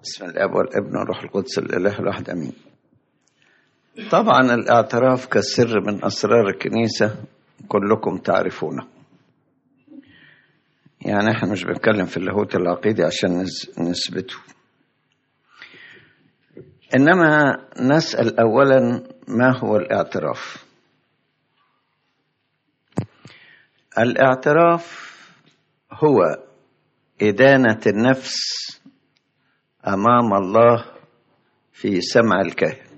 بسم الاب والابن والروح القدس الاله الواحد امين طبعا الاعتراف كسر من اسرار الكنيسه كلكم تعرفونه يعني احنا مش بنتكلم في اللاهوت العقيدي عشان نثبته انما نسال اولا ما هو الاعتراف الاعتراف هو ادانه النفس امام الله في سمع الكاهن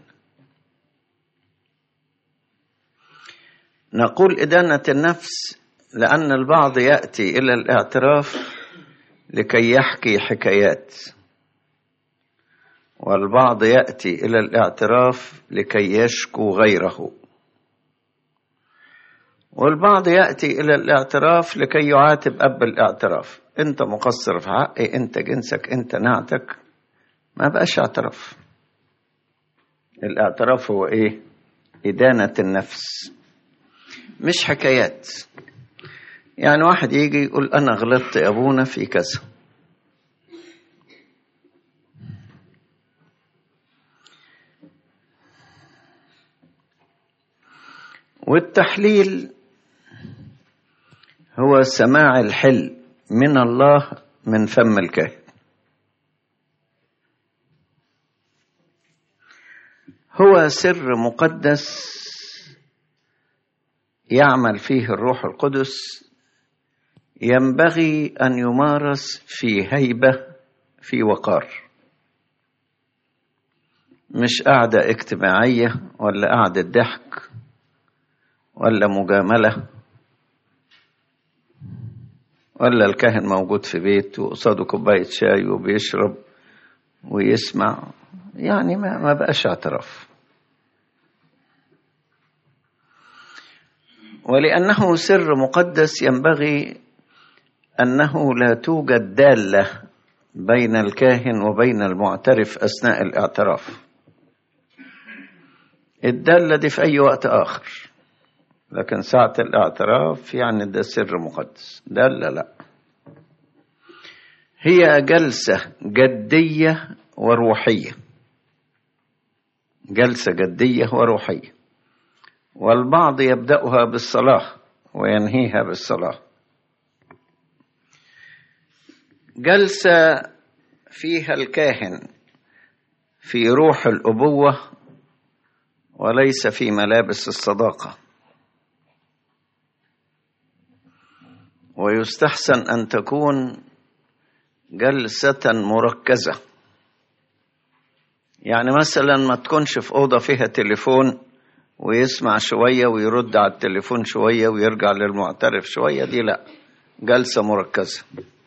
نقول ادانه النفس لان البعض ياتي الى الاعتراف لكي يحكي حكايات والبعض ياتي الى الاعتراف لكي يشكو غيره والبعض ياتي الى الاعتراف لكي يعاتب اب الاعتراف انت مقصر في حقي انت جنسك انت نعتك ما بقاش اعتراف الاعتراف هو ايه ادانه النفس مش حكايات يعني واحد يجي يقول انا غلطت يا ابونا في كذا والتحليل هو سماع الحل من الله من فم الكاهن هو سر مقدس يعمل فيه الروح القدس ينبغي ان يمارس في هيبه في وقار مش قعده اجتماعيه ولا قعده ضحك ولا مجامله ولا الكاهن موجود في بيت وقصاده كوبايه شاي وبيشرب ويسمع يعني ما, ما بقاش اعتراف ولانه سر مقدس ينبغي انه لا توجد داله بين الكاهن وبين المعترف اثناء الاعتراف الداله دي في اي وقت اخر لكن ساعه الاعتراف يعني ده سر مقدس داله لا هي جلسه جديه وروحيه جلسه جديه وروحيه والبعض يبداها بالصلاه وينهيها بالصلاه جلسه فيها الكاهن في روح الابوه وليس في ملابس الصداقه ويستحسن ان تكون جلسه مركزه يعني مثلا ما تكونش في اوضه فيها تليفون ويسمع شويه ويرد على التليفون شويه ويرجع للمعترف شويه دي لا جلسه مركزه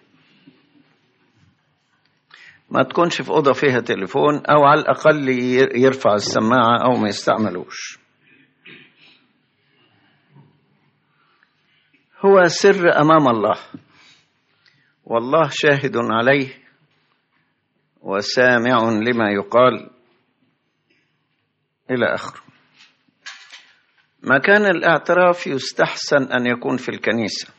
ما تكونش في اوضه فيها تليفون او على الاقل يرفع السماعه او ما يستعملوش هو سر امام الله والله شاهد عليه وسامع لما يقال الى اخره مكان الاعتراف يستحسن ان يكون في الكنيسه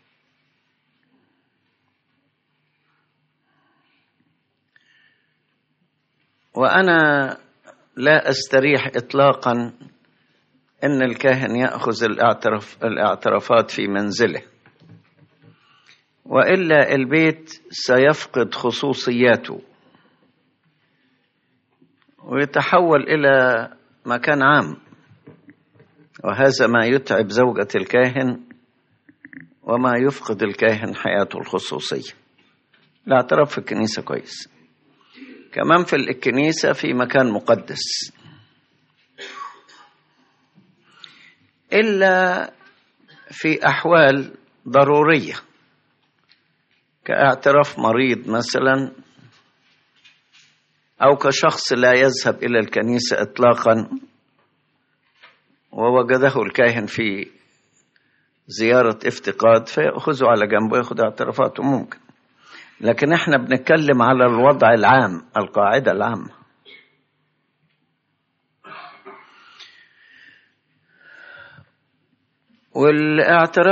وانا لا استريح اطلاقا ان الكاهن ياخذ الاعتراف الاعترافات في منزله والا البيت سيفقد خصوصياته ويتحول الى مكان عام وهذا ما يتعب زوجة الكاهن وما يفقد الكاهن حياته الخصوصية الاعتراف في الكنيسة كويس كمان في الكنيسة في مكان مقدس إلا في أحوال ضرورية كاعتراف مريض مثلا أو كشخص لا يذهب إلى الكنيسة إطلاقا ووجده الكاهن في زيارة افتقاد فيأخذه على جنبه ويأخذ اعترافاته ممكن لكن احنا بنتكلم على الوضع العام القاعدة العامة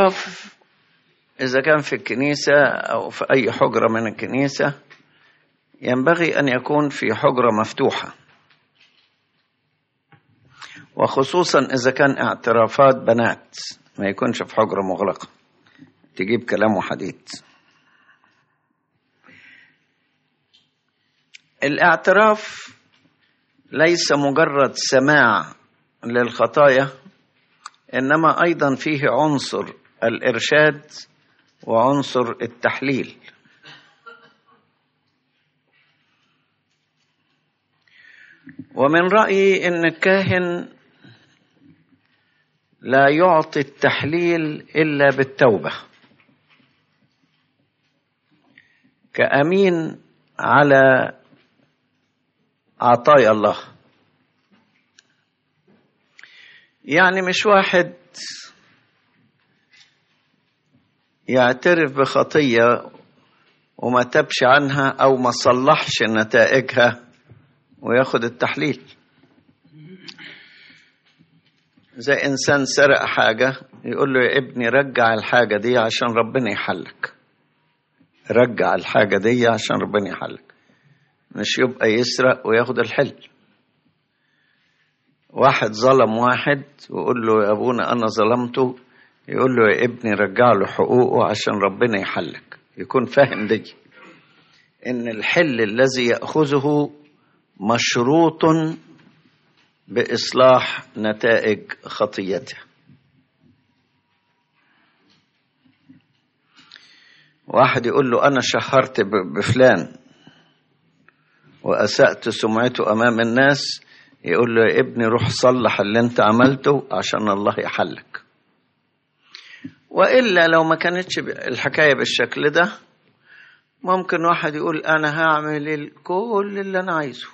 والاعتراف إذا كان في الكنيسة أو في أي حجرة من الكنيسة ينبغي أن يكون في حجرة مفتوحة وخصوصا إذا كان اعترافات بنات ما يكونش في حجرة مغلقة تجيب كلام وحديد الاعتراف ليس مجرد سماع للخطايا انما ايضا فيه عنصر الارشاد وعنصر التحليل ومن رايي ان الكاهن لا يعطي التحليل الا بالتوبه كامين على عطايا الله يعني مش واحد يعترف بخطيه وما تبش عنها او ما صلحش نتائجها وياخد التحليل زي انسان سرق حاجه يقول له يا ابني رجع الحاجه دي عشان ربنا يحلك رجع الحاجه دي عشان ربنا يحلك مش يبقى يسرق وياخد الحل واحد ظلم واحد ويقول له يا ابونا انا ظلمته يقول له يا ابني رجع له حقوقه عشان ربنا يحلك يكون فاهم دي ان الحل الذي ياخذه مشروط باصلاح نتائج خطيته واحد يقول له انا شهرت بفلان واسات سمعته امام الناس يقول له يا ابني روح صلح اللي انت عملته عشان الله يحلك والا لو ما كانتش الحكايه بالشكل ده ممكن واحد يقول انا هعمل كل اللي انا عايزه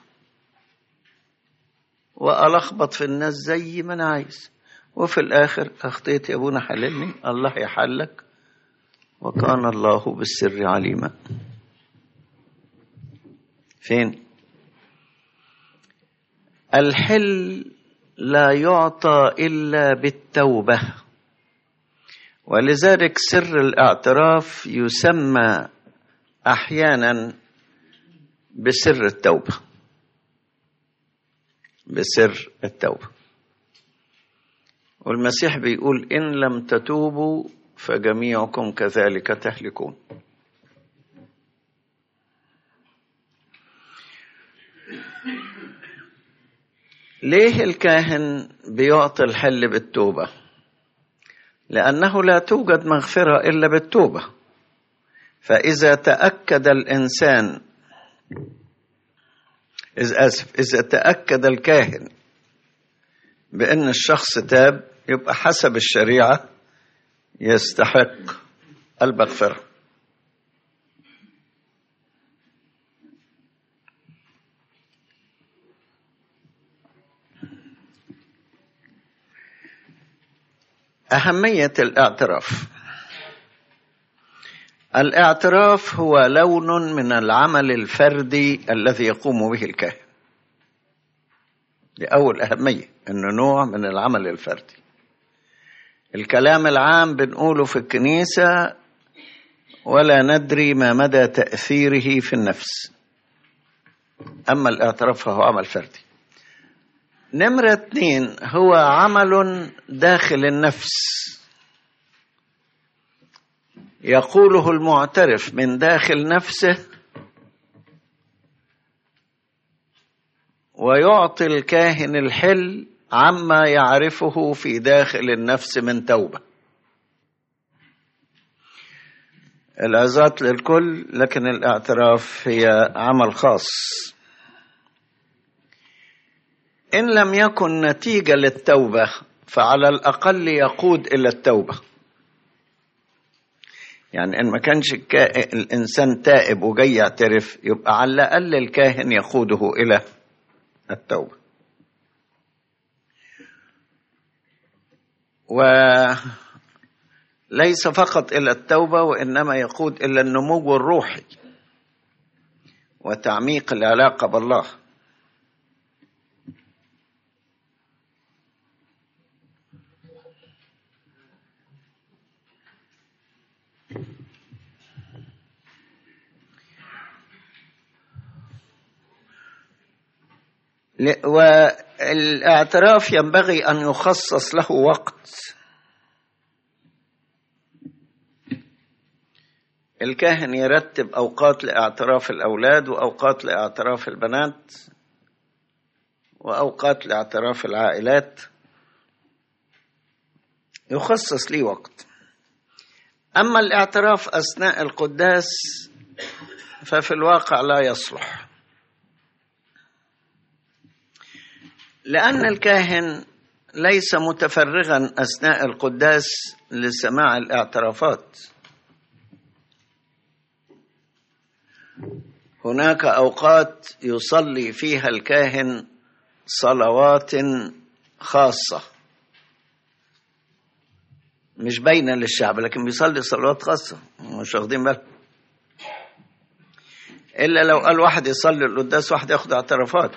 والخبط في الناس زي ما انا عايز وفي الاخر اخطيت يا ابونا حللني الله يحلك وكان الله بالسر عليما فين الحل لا يعطى الا بالتوبه ولذلك سر الاعتراف يسمى احيانا بسر التوبه بسر التوبه والمسيح بيقول ان لم تتوبوا فجميعكم كذلك تهلكون ليه الكاهن بيعطي الحل بالتوبه لانه لا توجد مغفره الا بالتوبه فاذا تاكد الانسان إذا آسف إذا تأكد الكاهن بأن الشخص تاب يبقى حسب الشريعة يستحق المغفرة أهمية الاعتراف الاعتراف هو لون من العمل الفردي الذي يقوم به الكاهن لأول أهمية أنه نوع من العمل الفردي الكلام العام بنقوله في الكنيسة ولا ندري ما مدى تأثيره في النفس أما الاعتراف فهو عمل فردي نمرة اثنين هو عمل داخل النفس يقوله المعترف من داخل نفسه ويعطي الكاهن الحل عما يعرفه في داخل النفس من توبه العظات للكل لكن الاعتراف هي عمل خاص ان لم يكن نتيجه للتوبه فعلى الاقل يقود الى التوبه يعني ان ما كانش الانسان تائب وجاي يعترف يبقى على الاقل الكاهن يقوده الى التوبه وليس فقط الى التوبه وانما يقود الى النمو الروحي وتعميق العلاقه بالله والاعتراف ينبغي أن يخصص له وقت الكاهن يرتب أوقات لاعتراف الأولاد وأوقات لاعتراف البنات وأوقات لاعتراف العائلات يخصص لي وقت أما الاعتراف أثناء القداس ففي الواقع لا يصلح لأن الكاهن ليس متفرغا أثناء القداس لسماع الاعترافات هناك أوقات يصلي فيها الكاهن صلوات خاصة مش باينة للشعب لكن بيصلي صلوات خاصة مش واخدين بالك إلا لو قال واحد يصلي القداس واحد ياخد اعترافات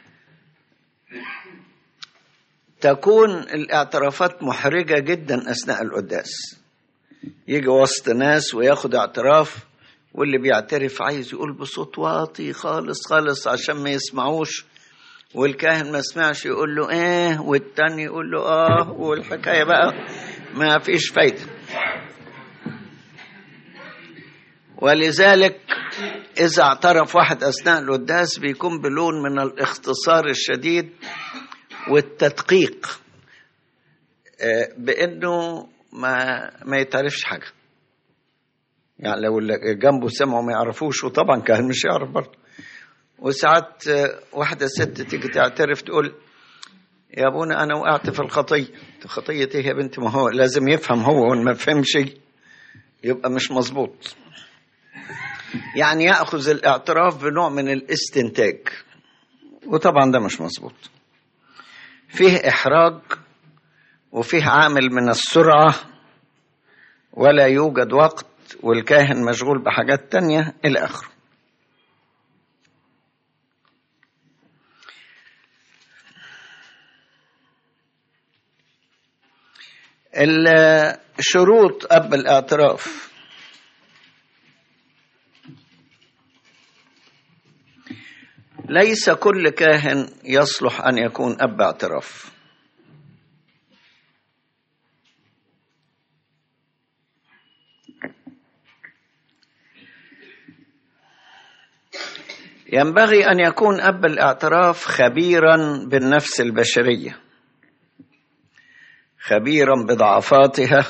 تكون الاعترافات محرجة جدا أثناء القداس يجي وسط ناس وياخد اعتراف واللي بيعترف عايز يقول بصوت واطي خالص خالص عشان ما يسمعوش والكاهن ما سمعش يقول له ايه والتاني يقول له اه والحكايه بقى ما فيش فايده ولذلك اذا اعترف واحد اثناء القداس بيكون بلون من الاختصار الشديد والتدقيق بانه ما ما يتعرفش حاجه يعني لو اللي جنبه سمعوا ما يعرفوش وطبعا كان مش يعرف برضه وساعات واحدة ست تيجي تعترف تقول يا ابونا انا وقعت في الخطيه خطيه ايه يا بنتي ما هو لازم يفهم هو وان ما فهمش يبقى مش مظبوط يعني ياخذ الاعتراف بنوع من الاستنتاج وطبعا ده مش مظبوط فيه احراج وفيه عامل من السرعه ولا يوجد وقت والكاهن مشغول بحاجات تانية إلى آخره الشروط قبل الاعتراف ليس كل كاهن يصلح أن يكون أب اعتراف ينبغي ان يكون اب الاعتراف خبيرا بالنفس البشريه خبيرا بضعفاتها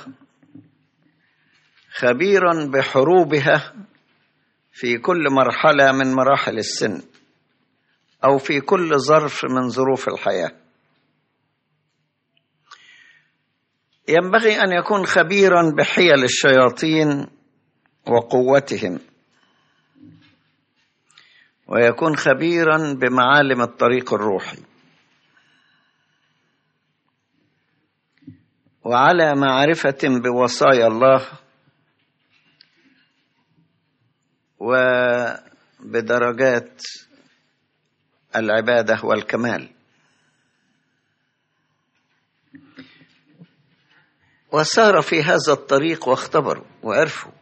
خبيرا بحروبها في كل مرحله من مراحل السن او في كل ظرف من ظروف الحياه ينبغي ان يكون خبيرا بحيل الشياطين وقوتهم ويكون خبيرا بمعالم الطريق الروحي وعلى معرفه بوصايا الله وبدرجات العباده والكمال وسار في هذا الطريق واختبروا وعرفوا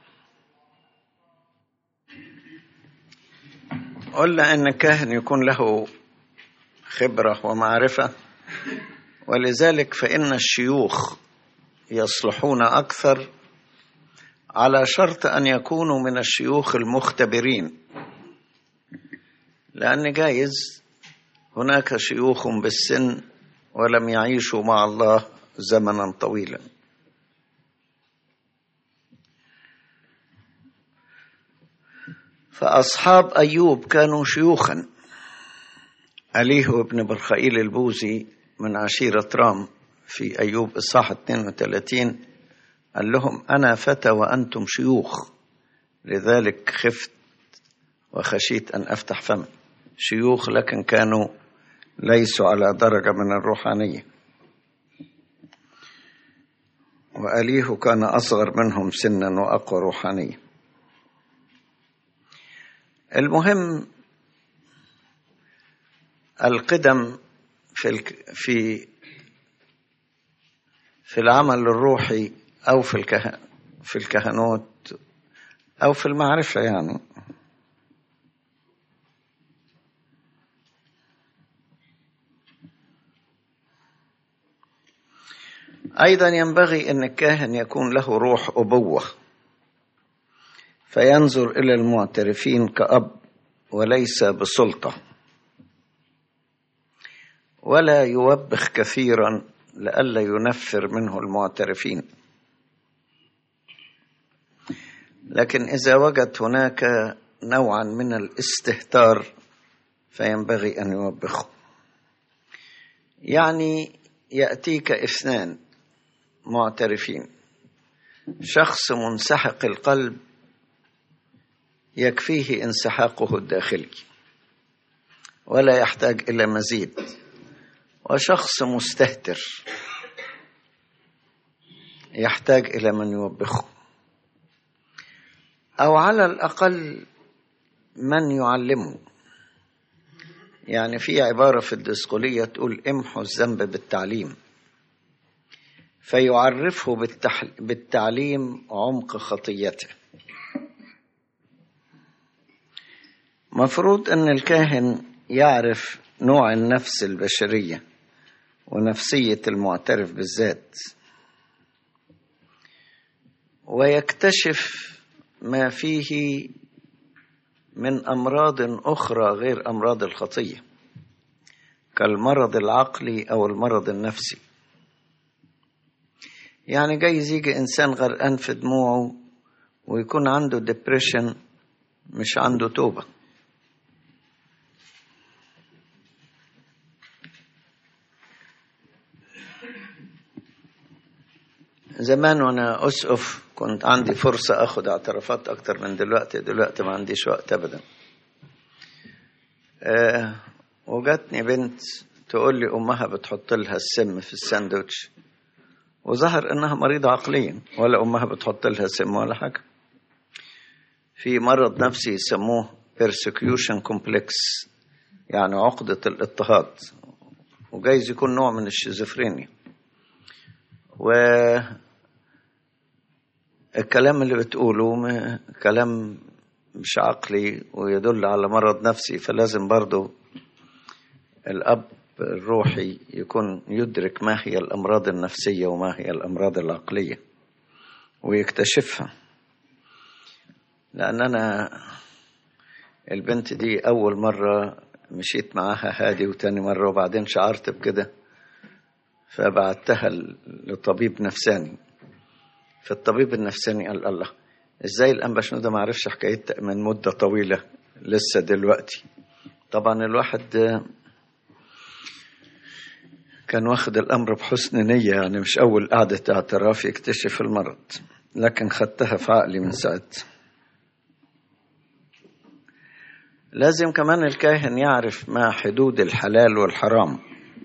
قلنا ان الكاهن يكون له خبره ومعرفه ولذلك فان الشيوخ يصلحون اكثر على شرط ان يكونوا من الشيوخ المختبرين لان جايز هناك شيوخ بالسن ولم يعيشوا مع الله زمنا طويلا فأصحاب أيوب كانوا شيوخا أليه ابن برخائيل البوزي من عشيرة رام في أيوب إصحاح 32 قال لهم أنا فتى وأنتم شيوخ لذلك خفت وخشيت أن أفتح فمي شيوخ لكن كانوا ليسوا على درجة من الروحانية وأليه كان أصغر منهم سنا وأقوى روحانية المهم القدم في في في العمل الروحي او في الكه في الكهنوت او في المعرفه يعني أيضا ينبغي أن الكاهن يكون له روح أبوة فينظر إلى المعترفين كأب وليس بسلطة ولا يوبخ كثيرا لئلا ينفر منه المعترفين لكن إذا وجد هناك نوعا من الاستهتار فينبغي أن يوبخه يعني يأتيك اثنان معترفين شخص منسحق القلب يكفيه انسحاقه الداخلي ولا يحتاج الى مزيد وشخص مستهتر يحتاج الى من يوبخه او على الاقل من يعلمه يعني في عباره في الدسقليه تقول امحوا الذنب بالتعليم فيعرفه بالتحل... بالتعليم عمق خطيته مفروض ان الكاهن يعرف نوع النفس البشريه ونفسيه المعترف بالذات ويكتشف ما فيه من امراض اخرى غير امراض الخطيه كالمرض العقلي او المرض النفسي يعني جايز يجي انسان غرقان في دموعه ويكون عنده ديبريشن مش عنده توبه زمان وانا اسقف كنت عندي فرصة اخد اعترافات اكتر من دلوقتي دلوقتي ما عنديش وقت ابدا أه وجاتني بنت تقول لي امها بتحط لها السم في الساندوتش وظهر انها مريضة عقليا ولا امها بتحط لها سم ولا حاجة في مرض نفسي يسموه persecution complex يعني عقدة الاضطهاد وجايز يكون نوع من الشيزوفرينيا و الكلام اللي بتقوله كلام مش عقلي ويدل على مرض نفسي فلازم برضو الأب الروحي يكون يدرك ما هي الأمراض النفسية وما هي الأمراض العقلية ويكتشفها لأن أنا البنت دي أول مرة مشيت معاها هادي وتاني مرة وبعدين شعرت بكده فبعتها لطبيب نفساني فالطبيب النفساني قال الله ازاي الانبا شنودة ما عرفش حكايتها من مدة طويلة لسه دلوقتي طبعا الواحد كان واخد الامر بحسن نية يعني مش اول قعدة اعتراف يكتشف المرض لكن خدتها في عقلي من ساعتها لازم كمان الكاهن يعرف ما حدود الحلال والحرام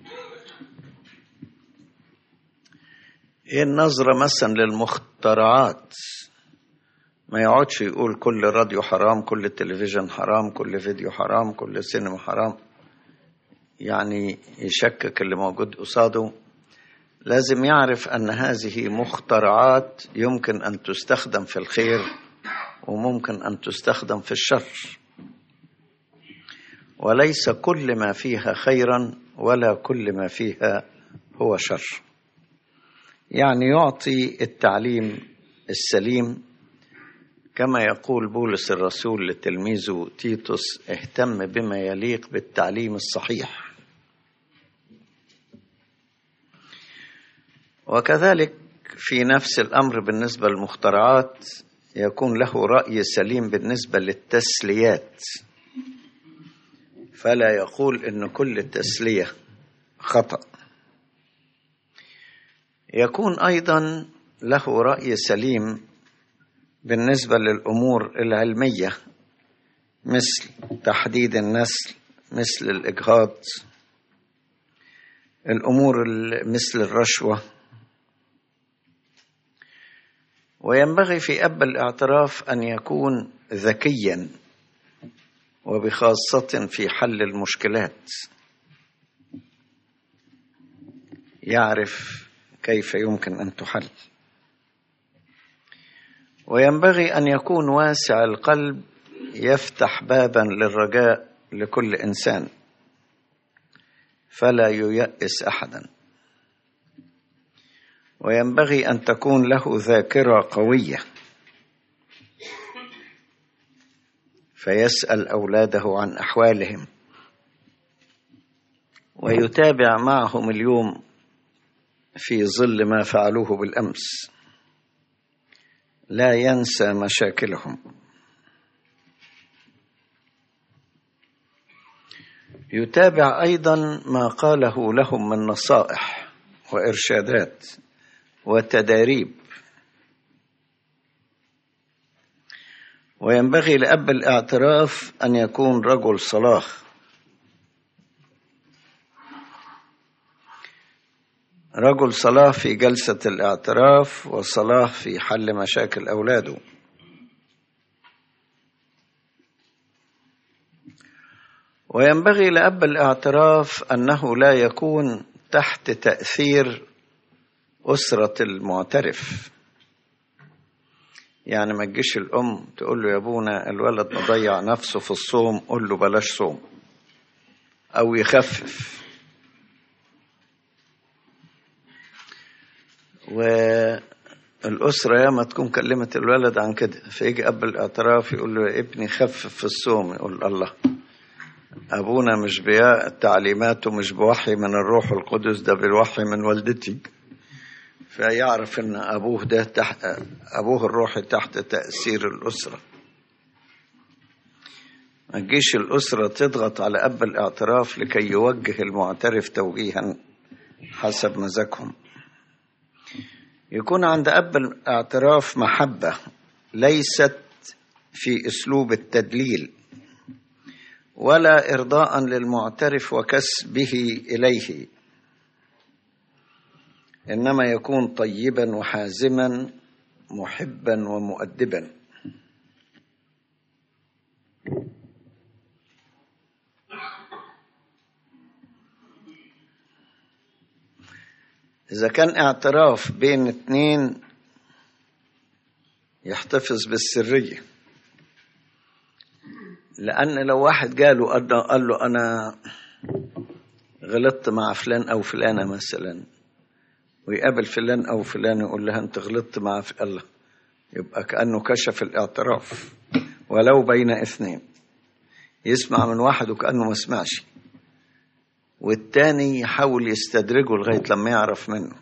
ايه النظرة مثلا للمخترعات ما يقعدش يقول كل راديو حرام كل تلفزيون حرام كل فيديو حرام كل سينما حرام يعني يشكك اللي موجود قصاده لازم يعرف ان هذه مخترعات يمكن ان تستخدم في الخير وممكن ان تستخدم في الشر وليس كل ما فيها خيرا ولا كل ما فيها هو شر يعني يعطي التعليم السليم كما يقول بولس الرسول لتلميذه تيتوس اهتم بما يليق بالتعليم الصحيح وكذلك في نفس الامر بالنسبه للمخترعات يكون له راي سليم بالنسبه للتسليات فلا يقول ان كل التسليه خطأ يكون ايضا له راي سليم بالنسبه للامور العلميه مثل تحديد النسل مثل الاجهاض الامور مثل الرشوه وينبغي في اب الاعتراف ان يكون ذكيا وبخاصه في حل المشكلات يعرف كيف يمكن ان تحل وينبغي ان يكون واسع القلب يفتح بابا للرجاء لكل انسان فلا ييأس احدا وينبغي أن تكون له ذاكرة قوية فيسأل أولاده عن أحوالهم ويتابع معهم اليوم في ظل ما فعلوه بالأمس لا ينسى مشاكلهم يتابع أيضا ما قاله لهم من نصائح وإرشادات وتداريب وينبغي لأب الاعتراف أن يكون رجل صلاح رجل صلاح في جلسة الاعتراف وصلاح في حل مشاكل أولاده وينبغي لأب الاعتراف أنه لا يكون تحت تأثير أسرة المعترف يعني ما تجيش الأم تقول له يا أبونا الولد مضيع نفسه في الصوم قول له بلاش صوم أو يخفف والأسرة ياما تكون كلمت الولد عن كده فيجي أب الاعتراف يقول له يا ابني خفف في الصوم يقول الله أبونا مش بيا تعليماته مش بوحي من الروح القدس ده بالوحي من والدتي فيعرف ان ابوه ده تحت ابوه الروحي تحت تاثير الاسره ما تجيش الاسره تضغط على اب الاعتراف لكي يوجه المعترف توجيها حسب مزاجهم يكون عند اب الاعتراف محبه ليست في اسلوب التدليل ولا ارضاء للمعترف وكسبه اليه انما يكون طيبا وحازما محبا ومؤدبا اذا كان اعتراف بين اتنين يحتفظ بالسريه لان لو واحد جاله قال له انا غلطت مع فلان او فلانه مثلا ويقابل فلان او فلان يقول لها انت غلطت مع الله يبقى كانه كشف الاعتراف ولو بين اثنين يسمع من واحد وكانه ما سمعش والتاني يحاول يستدرجه لغايه لما يعرف منه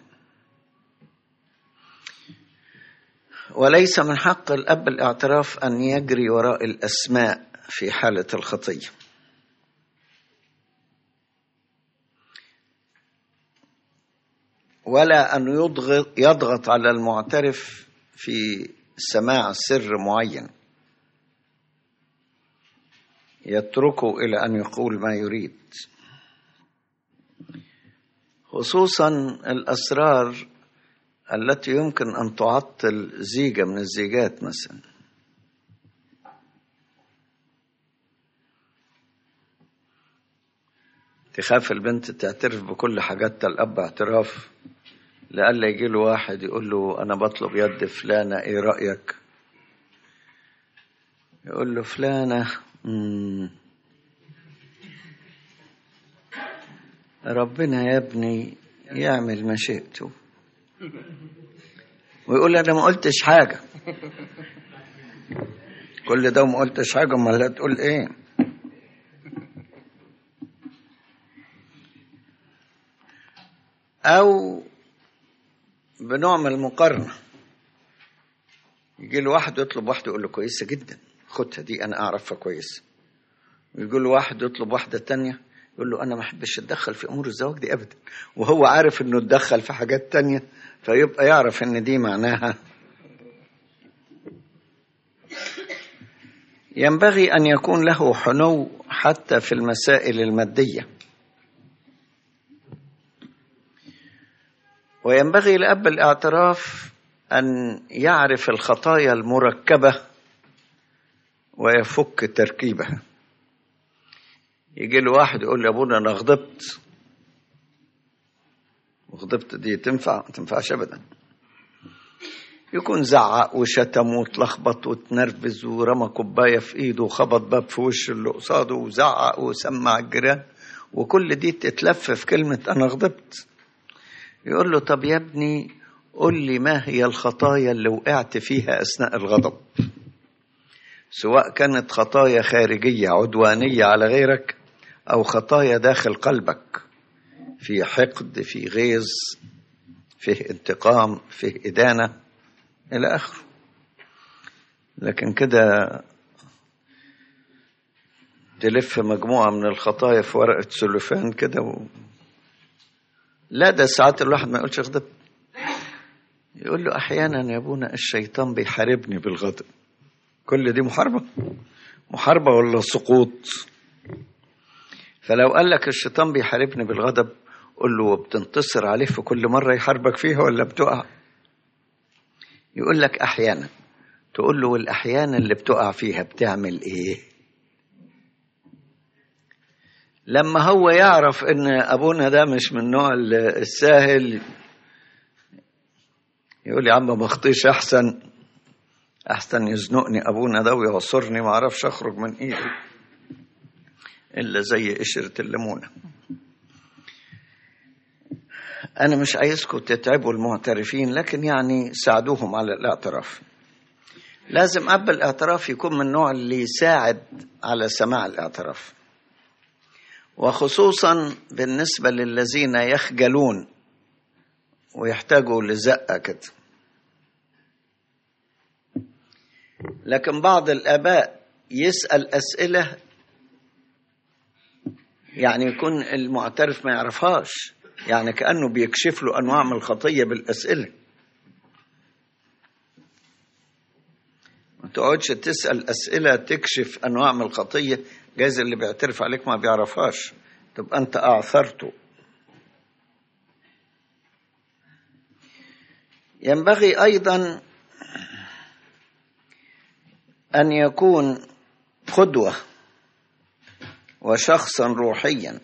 وليس من حق الاب الاعتراف ان يجري وراء الاسماء في حاله الخطيه ولا أن يضغط, يضغط على المعترف في سماع سر معين يتركه إلى أن يقول ما يريد خصوصا الأسرار التي يمكن أن تعطل زيجة من الزيجات مثلا تخاف البنت تعترف بكل حاجاتها الأب اعتراف لألا يجي له واحد يقول له أنا بطلب يد فلانة إيه رأيك؟ يقول له فلانة مم. ربنا يا ابني يعمل ما شئته ويقول أنا ما قلتش حاجة كل ده وما قلتش حاجة أمال لا تقول إيه؟ أو بنوع من المقارنة يجي له واحد يطلب واحدة يقول له كويسة جدا خدها دي أنا أعرفها كويس ويجي له واحد يطلب واحدة تانية يقول له أنا ما أحبش أتدخل في أمور الزواج دي أبدا وهو عارف إنه اتدخل في حاجات تانية فيبقى يعرف إن دي معناها ينبغي أن يكون له حنو حتى في المسائل المادية وينبغي لأب الاعتراف أن يعرف الخطايا المركبة ويفك تركيبها يجي له واحد يقول لي أبونا أنا غضبت وغضبت دي تنفع ما تنفعش أبدا يكون زعق وشتم واتلخبط وتنرفز ورمى كوبايه في ايده وخبط باب في وش اللي قصاده وزعق وسمع الجيران وكل دي تتلف في كلمه انا غضبت يقول له طب يا ابني قل لي ما هي الخطايا اللي وقعت فيها أثناء الغضب سواء كانت خطايا خارجية عدوانية على غيرك أو خطايا داخل قلبك في حقد في غيظ فيه انتقام فيه إدانة إلى آخره لكن كده تلف مجموعة من الخطايا في ورقة سلوفان كده و... لا ده ساعات الواحد ما يقولش غضب يقول له أحيانا يا أبونا الشيطان بيحاربني بالغضب كل دي محاربة محاربة ولا سقوط فلو قال لك الشيطان بيحاربني بالغضب قل له بتنتصر عليه في كل مرة يحاربك فيها ولا بتقع يقول لك أحيانا تقول له والأحيان اللي بتقع فيها بتعمل إيه لما هو يعرف ان ابونا ده مش من النوع الساهل يقول يا عم ما اخطيش احسن احسن يزنقني ابونا ده ويعصرني ما اعرفش اخرج من ايدي الا زي قشره الليمونه انا مش عايزكم تتعبوا المعترفين لكن يعني ساعدوهم على الاعتراف لازم اب الاعتراف يكون من النوع اللي يساعد على سماع الاعتراف وخصوصا بالنسبة للذين يخجلون ويحتاجوا لزقة كده لكن بعض الآباء يسأل أسئلة يعني يكون المعترف ما يعرفهاش يعني كأنه بيكشف له أنواع من الخطية بالأسئلة ما تقعدش تسأل أسئلة تكشف أنواع من الخطية جايز اللي بيعترف عليك ما بيعرفهاش تبقى أنت أعثرته ينبغي أيضا أن يكون قدوة وشخصا روحيا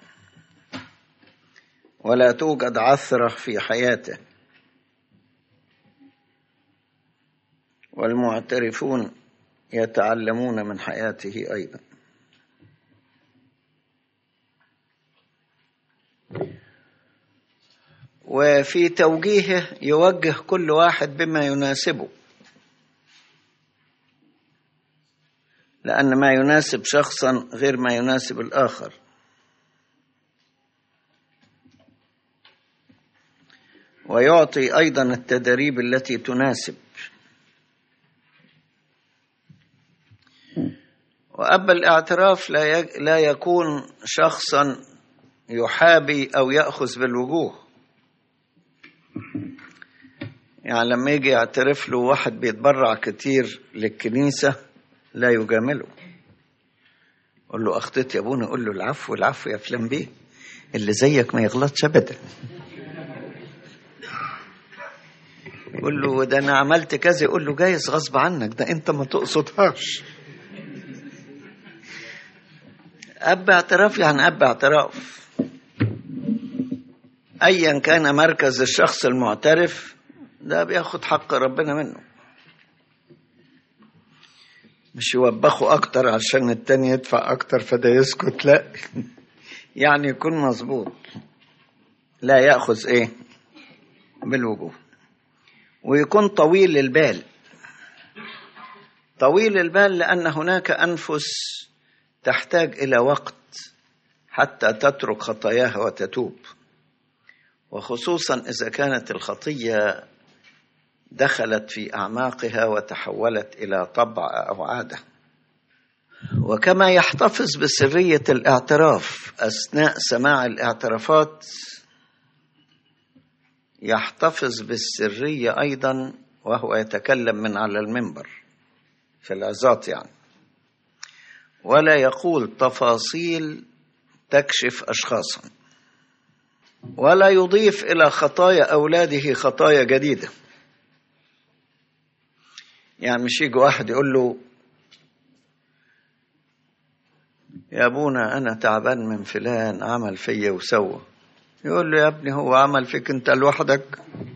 ولا توجد عثرة في حياته والمعترفون يتعلمون من حياته أيضا وفي توجيهه يوجه كل واحد بما يناسبه لأن ما يناسب شخصا غير ما يناسب الآخر ويعطي أيضا التدريب التي تناسب وأب الاعتراف لا لا يكون شخصا يحابي أو يأخذ بالوجوه يعني لما يجي يعترف له واحد بيتبرع كتير للكنيسة لا يجامله قول له أخطيت يا أبونا قول له العفو العفو يا فلان بيه اللي زيك ما يغلطش أبدا يقول له ده أنا عملت كذا يقول له جايز غصب عنك ده أنت ما تقصدهاش أب اعتراف يعني أب اعتراف أيا كان مركز الشخص المعترف ده بياخد حق ربنا منه مش يوبخه أكتر عشان التاني يدفع أكتر فده يسكت لا يعني يكون مظبوط لا يأخذ إيه بالوجوه ويكون طويل البال طويل البال لأن هناك أنفس تحتاج إلى وقت حتى تترك خطاياها وتتوب وخصوصا إذا كانت الخطية دخلت في أعماقها وتحولت إلى طبع أو عادة وكما يحتفظ بسرية الاعتراف أثناء سماع الاعترافات يحتفظ بالسرية أيضا وهو يتكلم من على المنبر في العظات يعني ولا يقول تفاصيل تكشف أشخاصا ولا يضيف إلى خطايا أولاده خطايا جديدة يعني مش يجي واحد يقول له يا ابونا انا تعبان من فلان عمل فيا وسوى يقول له يا ابني هو عمل فيك انت لوحدك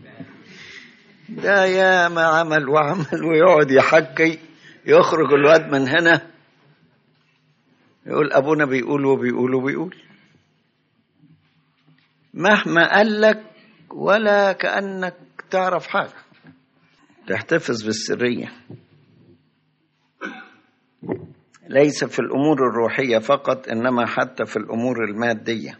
ده يا ما عمل وعمل ويقعد يحكي يخرج الواد من هنا يقول ابونا بيقول وبيقول وبيقول مهما قال لك ولا كأنك تعرف حاجة تحتفظ بالسرية ليس في الأمور الروحية فقط إنما حتى في الأمور المادية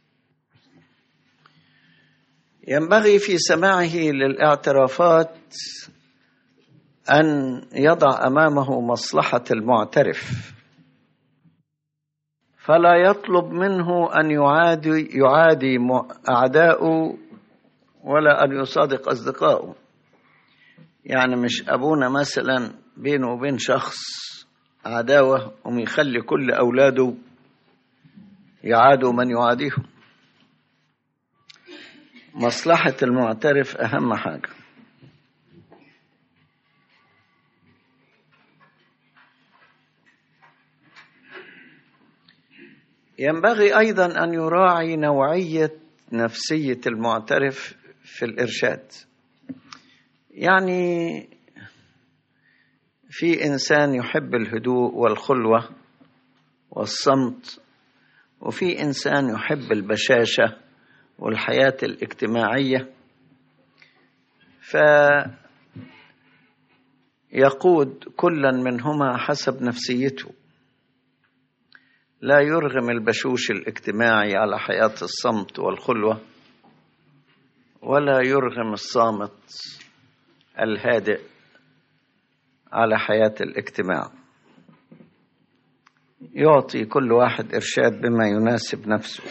ينبغي في سماعه للاعترافات أن يضع أمامه مصلحة المعترف فلا يطلب منه أن يعادي, يعادي أعداؤه ولا أن يصادق أصدقائه يعني مش أبونا مثلا بينه وبين شخص عداوة ويخلي كل أولاده يعادوا من يعاديهم مصلحة المعترف أهم حاجة ينبغي أيضا أن يراعي نوعية نفسية المعترف في الإرشاد يعني في إنسان يحب الهدوء والخلوة والصمت وفي إنسان يحب البشاشة والحياة الاجتماعية فيقود كلا منهما حسب نفسيته لا يرغم البشوش الاجتماعي على حياة الصمت والخلوة ولا يرغم الصامت الهادئ على حياة الاجتماع يعطي كل واحد إرشاد بما يناسب نفسه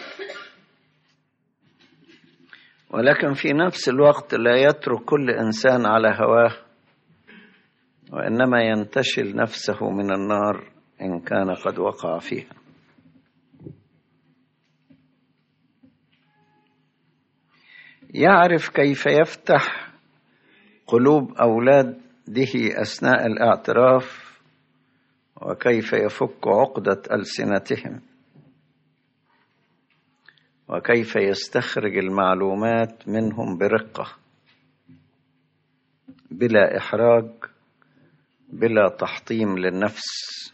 ولكن في نفس الوقت لا يترك كل إنسان على هواه وإنما ينتشل نفسه من النار إن كان قد وقع فيها يعرف كيف يفتح قلوب أولاده أثناء الاعتراف وكيف يفك عقدة ألسنتهم وكيف يستخرج المعلومات منهم برقة بلا إحراج بلا تحطيم للنفس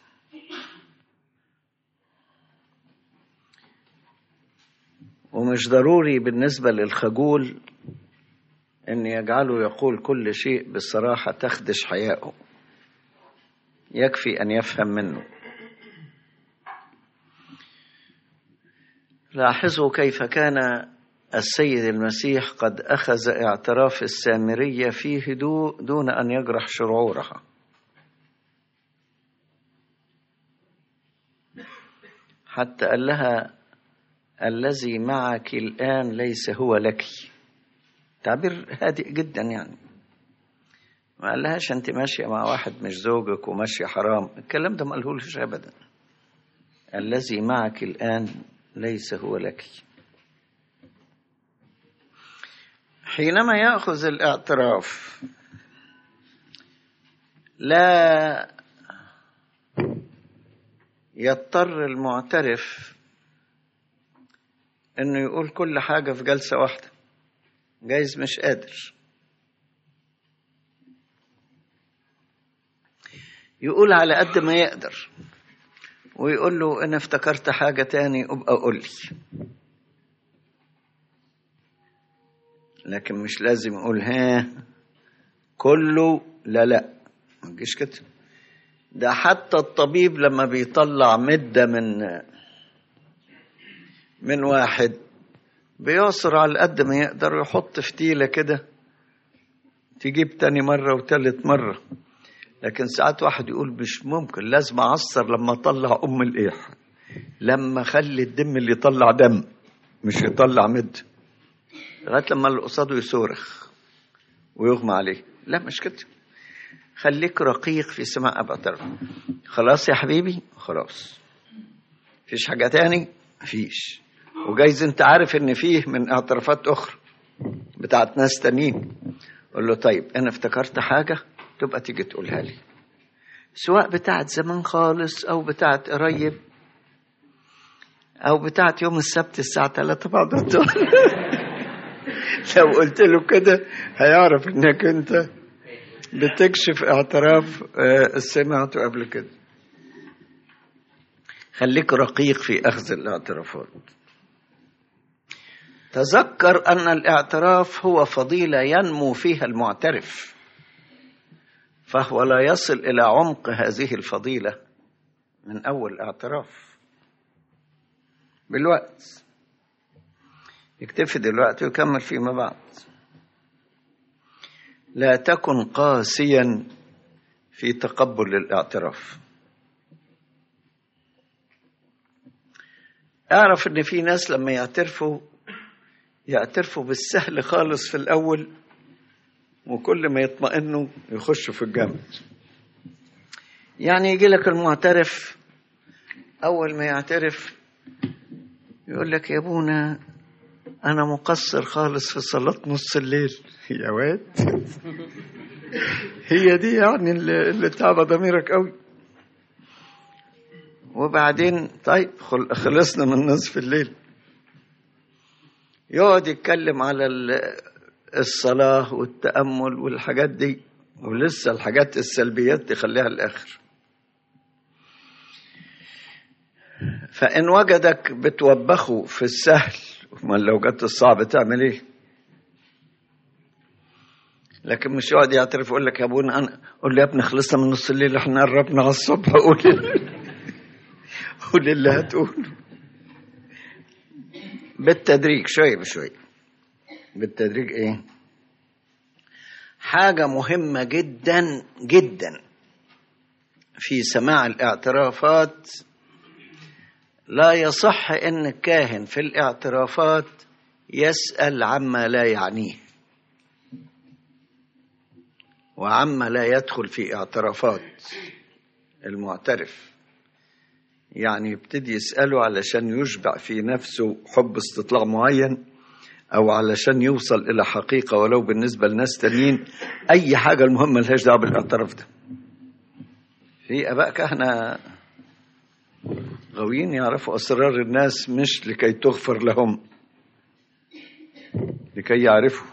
ومش ضروري بالنسبة للخجول أن يجعله يقول كل شيء بصراحة تخدش حياءه يكفي أن يفهم منه لاحظوا كيف كان السيد المسيح قد أخذ اعتراف السامرية في هدوء دون أن يجرح شعورها حتى قال لها الذي معك الآن ليس هو لك تعبير هادئ جدا يعني ما قالهاش انت ماشية مع واحد مش زوجك وماشية حرام الكلام ده ما قالهولش أبدا الذي معك الآن ليس هو لك حينما ياخذ الاعتراف لا يضطر المعترف انه يقول كل حاجه في جلسه واحده جايز مش قادر يقول على قد ما يقدر ويقول له انا افتكرت حاجه تاني ابقى قول لي لكن مش لازم يقول ها كله لا لا ما تجيش كده ده حتى الطبيب لما بيطلع مده من من واحد بيعصر على قد ما يقدر يحط فتيلة كده تجيب تاني مرة وتالت مرة لكن ساعات واحد يقول مش ممكن لازم أعصر لما أطلع أم الإيح لما أخلي الدم اللي يطلع دم مش يطلع مد لغاية لما اللي قصاده يصرخ ويغمى عليه لا مش كده خليك رقيق في سماع أبا طرف خلاص يا حبيبي خلاص فيش حاجة تاني مفيش وجايز انت عارف ان فيه من اعترافات اخرى بتاعت ناس تانيين قول له طيب انا افتكرت حاجة تبقى تيجي تقولها لي سواء بتاعت زمان خالص او بتاعت قريب او بتاعت يوم السبت الساعة 3 بعد الظهر لو قلت له كده هيعرف انك انت بتكشف اعتراف سمعته قبل كده خليك رقيق في اخذ الاعترافات تذكر أن الاعتراف هو فضيلة ينمو فيها المعترف فهو لا يصل إلى عمق هذه الفضيلة من أول اعتراف بالوقت يكتفي دلوقتي ويكمل فيما بعد لا تكن قاسيا في تقبل الاعتراف اعرف ان في ناس لما يعترفوا يعترفوا بالسهل خالص في الاول وكل ما يطمئنوا يخشوا في الجامد يعني يجي لك المعترف اول ما يعترف يقول لك يا ابونا انا مقصر خالص في صلاه نص الليل يا واد هي دي يعني اللي اللي تعب ضميرك قوي وبعدين طيب خل- خلصنا من نصف الليل يقعد يتكلم على ال- الصلاة والتأمل والحاجات دي ولسه الحاجات السلبيات دي خليها الآخر فإن وجدك بتوبخه في السهل امال لو جت الصعب تعمل ايه لكن مش يقعد يعترف يقول لك يا ابونا انا قول لي يا ابني خلصنا من نص الليل احنا قربنا على الصبح قول قول اللي هتقوله بالتدريج شويه بشويه بالتدريج ايه حاجه مهمه جدا جدا في سماع الاعترافات لا يصح ان الكاهن في الاعترافات يسال عما لا يعنيه وعما لا يدخل في اعترافات المعترف يعني يبتدي يساله علشان يشبع في نفسه حب استطلاع معين او علشان يوصل الى حقيقه ولو بالنسبه لناس تانيين اي حاجه المهم ملهاش دعوه بالاعتراف ده في اباء كهنه غاويين يعرفوا أسرار الناس مش لكي تغفر لهم لكي يعرفوا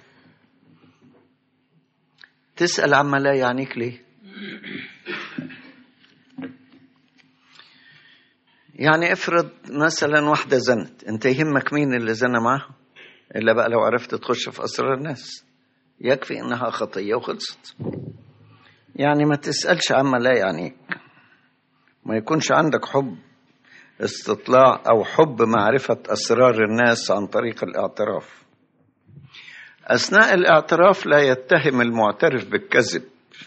تسأل عما لا يعنيك ليه يعني افرض مثلا واحدة زنت انت يهمك مين اللي زنى معاها إلا بقى لو عرفت تخش في أسرار الناس يكفي إنها خطية وخلصت يعني ما تسألش عما لا يعنيك ما يكونش عندك حب استطلاع او حب معرفه اسرار الناس عن طريق الاعتراف اثناء الاعتراف لا يتهم المعترف بالكذب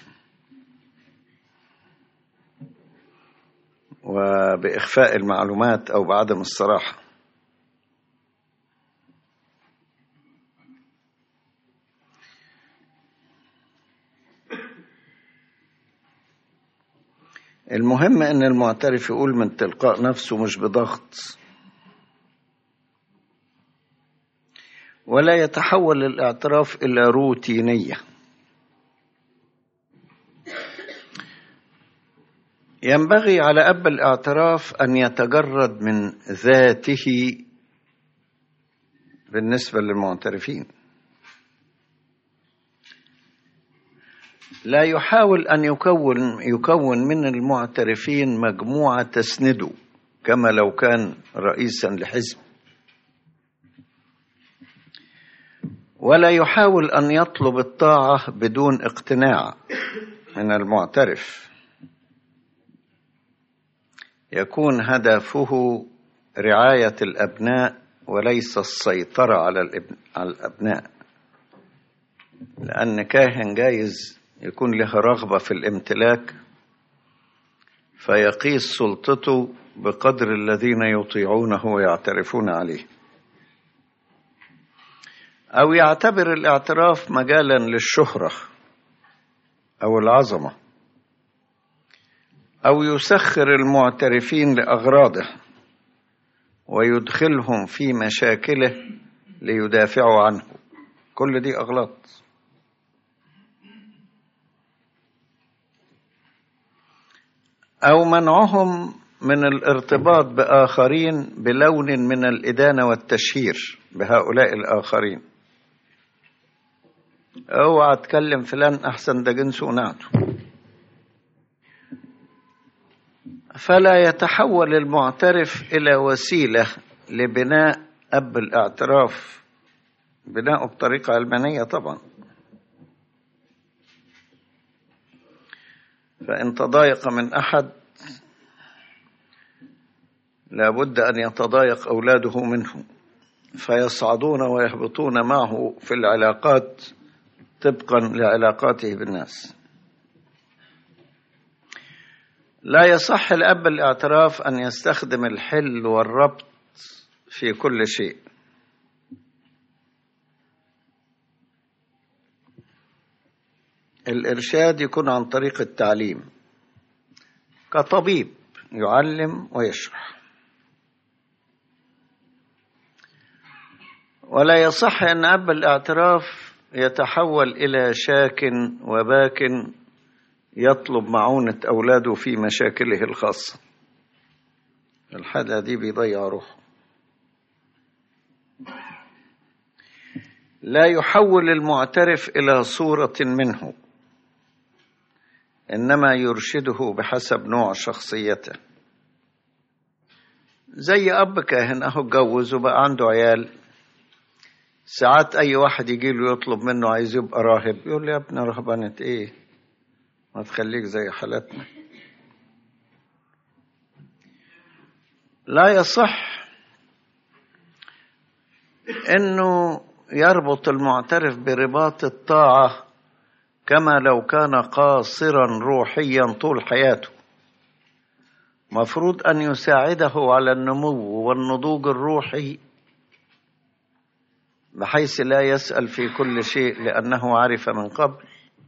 وباخفاء المعلومات او بعدم الصراحه المهم ان المعترف يقول من تلقاء نفسه مش بضغط ولا يتحول الاعتراف الى روتينيه ينبغي على اب الاعتراف ان يتجرد من ذاته بالنسبه للمعترفين لا يحاول ان يكون يكون من المعترفين مجموعه تسنده كما لو كان رئيسا لحزب ولا يحاول ان يطلب الطاعه بدون اقتناع من المعترف يكون هدفه رعايه الابناء وليس السيطره على الابن على الابناء لان كاهن جايز يكون له رغبة في الامتلاك فيقيس سلطته بقدر الذين يطيعونه ويعترفون عليه أو يعتبر الاعتراف مجالا للشهرة أو العظمة أو يسخر المعترفين لأغراضه ويدخلهم في مشاكله ليدافعوا عنه كل دي أغلاط أو منعهم من الارتباط بآخرين بلون من الإدانة والتشهير بهؤلاء الآخرين اوعى تكلم فلان أحسن ده جنسه ونعته فلا يتحول المعترف إلى وسيلة لبناء أب الاعتراف بناؤه بطريقة علمانية طبعا فإن تضايق من أحد لابد أن يتضايق أولاده منه فيصعدون ويهبطون معه في العلاقات طبقا لعلاقاته بالناس لا يصح الأب الاعتراف أن يستخدم الحل والربط في كل شيء الإرشاد يكون عن طريق التعليم كطبيب يعلم ويشرح ولا يصح أن أب الاعتراف يتحول إلى شاك وباك يطلب معونة أولاده في مشاكله الخاصة الحالة دي بيضيع روحه لا يحول المعترف إلى صورة منه إنما يرشده بحسب نوع شخصيته زي أب كاهن أهو اتجوز وبقى عنده عيال ساعات أي واحد يجي له يطلب منه عايز يبقى راهب يقول له يا ابني رهبنة إيه ما تخليك زي حالتنا لا يصح انه يربط المعترف برباط الطاعه كما لو كان قاصرا روحيا طول حياته مفروض ان يساعده على النمو والنضوج الروحي بحيث لا يسال في كل شيء لانه عرف من قبل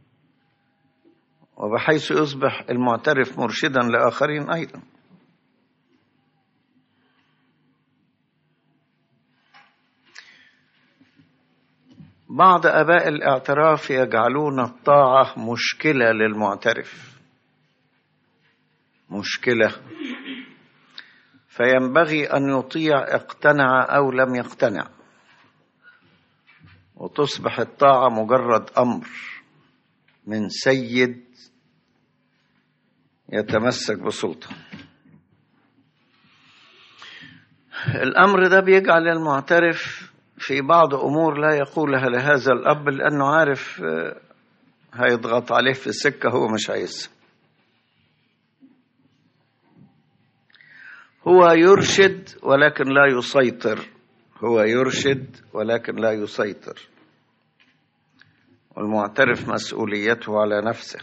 وبحيث يصبح المعترف مرشدا لاخرين ايضا بعض اباء الاعتراف يجعلون الطاعه مشكله للمعترف مشكله فينبغي ان يطيع اقتنع او لم يقتنع وتصبح الطاعه مجرد امر من سيد يتمسك بسلطه الامر ده بيجعل المعترف في بعض امور لا يقولها لهذا الاب لانه عارف هيضغط عليه في السكه هو مش عايزها هو يرشد ولكن لا يسيطر هو يرشد ولكن لا يسيطر والمعترف مسؤوليته على نفسه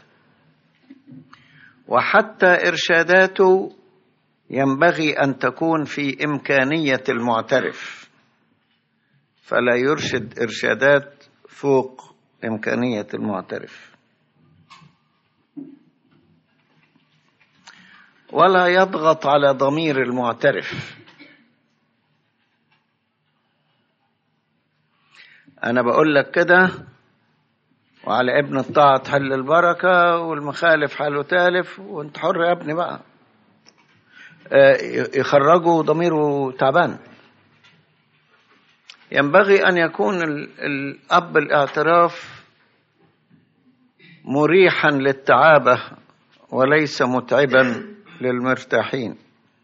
وحتى ارشاداته ينبغي ان تكون في امكانيه المعترف فلا يرشد ارشادات فوق امكانيه المعترف ولا يضغط على ضمير المعترف انا بقول لك كده وعلى ابن الطاعة تحل البركة والمخالف حاله تالف وانت حر يا ابني بقى يخرجوا ضميره تعبان ينبغي أن يكون الأب الاعتراف مريحا للتعابة وليس متعبا للمرتاحين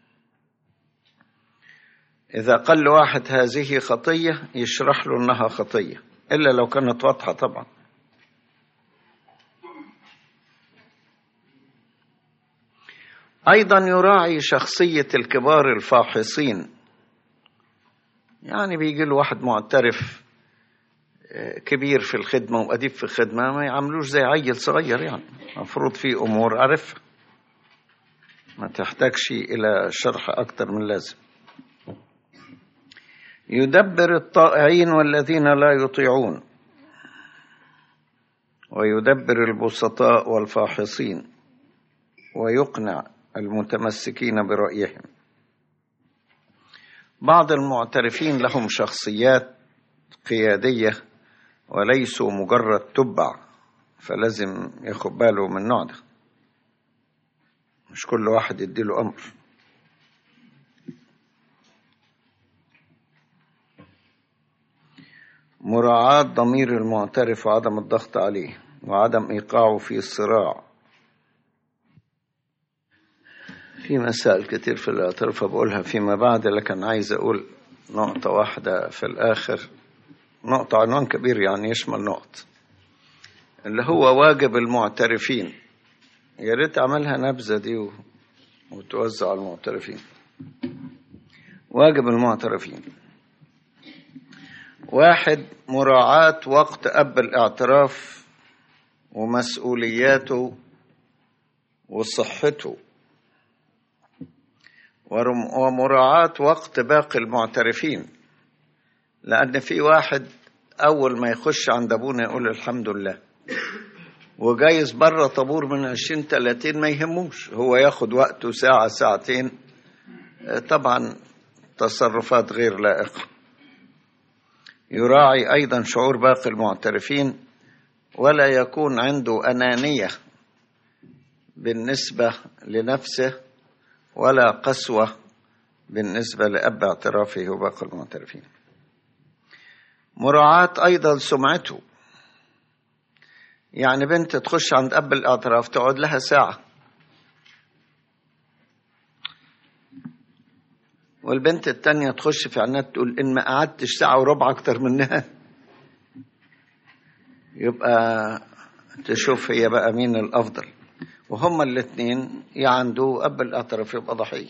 إذا قال واحد هذه خطية يشرح له أنها خطية إلا لو كانت واضحة طبعا أيضا يراعي شخصية الكبار الفاحصين يعني بيجي له واحد معترف كبير في الخدمة وأديب في الخدمة ما يعملوش زي عيل صغير يعني المفروض في أمور عارفها ما تحتاجش إلى شرح أكتر من لازم يدبر الطائعين والذين لا يطيعون ويدبر البسطاء والفاحصين ويقنع المتمسكين برأيهم بعض المعترفين لهم شخصيات قيادية وليسوا مجرد تبع فلازم ياخد باله من النوع ده مش كل واحد يديله أمر مراعاة ضمير المعترف وعدم الضغط عليه وعدم إيقاعه في الصراع في مسائل كتير في الاعتراف بقولها فيما بعد لكن عايز أقول نقطة واحدة في الآخر نقطة عنوان كبير يعني يشمل نقط اللي هو واجب المعترفين يا ريت اعملها نبذة دي و... وتوزع على المعترفين واجب المعترفين واحد مراعاة وقت أب الاعتراف ومسؤولياته وصحته ورم- ومراعاة وقت باقي المعترفين لأن في واحد أول ما يخش عند أبونا يقول الحمد لله وجايز بره طابور من 20 30 ما يهموش هو ياخد وقته ساعة ساعتين آه، طبعا تصرفات غير لائقة يراعي أيضا شعور باقي المعترفين ولا يكون عنده أنانية بالنسبة لنفسه ولا قسوة بالنسبة لأب اعترافه وباقي المعترفين مراعاة أيضا سمعته يعني بنت تخش عند أب الاعتراف تقعد لها ساعة والبنت التانية تخش في عناد تقول إن ما قعدتش ساعة وربع أكتر منها يبقى تشوف هي بقى مين الأفضل وهما الاتنين يعندوا أب الاعتراف يبقى ضحية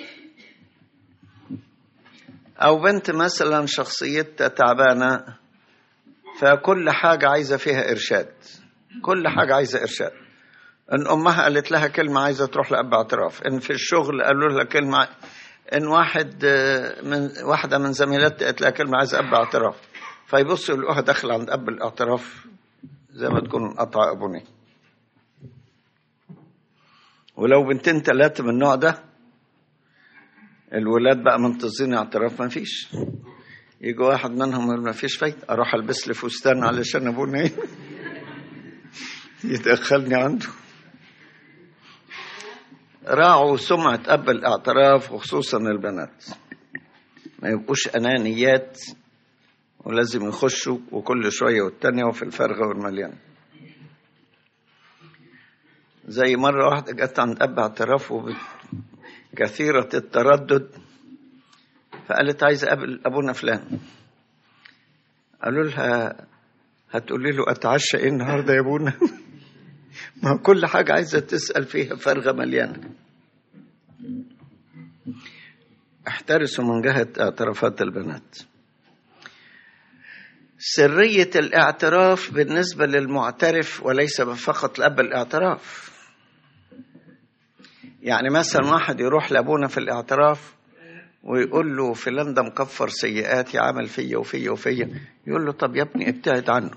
أو بنت مثلا شخصيتها تعبانة فكل حاجة عايزة فيها إرشاد كل حاجة عايزة إرشاد إن أمها قالت لها كلمة عايزة تروح لأب اعتراف إن في الشغل قالوا لها كلمة إن واحد آه، من واحدة من زميلاتها قالت لها كلمة عايزة أب اعتراف فيبصوا يلاقوها داخلة عند أب الاعتراف زي ما تكون قطع أبوني ولو بنتين ثلاثة من النوع ده الولاد بقى منتظرين اعتراف ما فيش يجي واحد منهم يقول ما فيش فايدة أروح ألبس لي فستان علشان أبونا إيه يدخلني عنده راعوا سمعة أب الاعتراف وخصوصا البنات ما يبقوش أنانيات ولازم يخشوا وكل شوية والتانية وفي الفرغة والمليان زي مرة واحدة جت عند أب اعتراف وب- كثيرة التردد فقالت عايزة أقابل أبونا فلان قالوا لها هتقولي له أتعشى إيه النهاردة يا أبونا ما هو كل حاجة عايزة تسأل فيها فرغة مليانة احترسوا من جهة اعترافات البنات سرية الاعتراف بالنسبة للمعترف وليس فقط لأب الاعتراف يعني مثلا واحد يروح لأبونا في الاعتراف ويقول له فلان ده مكفر سيئاتي عمل فيا وفيا وفيا يقول له طب يا ابني ابتعد عنه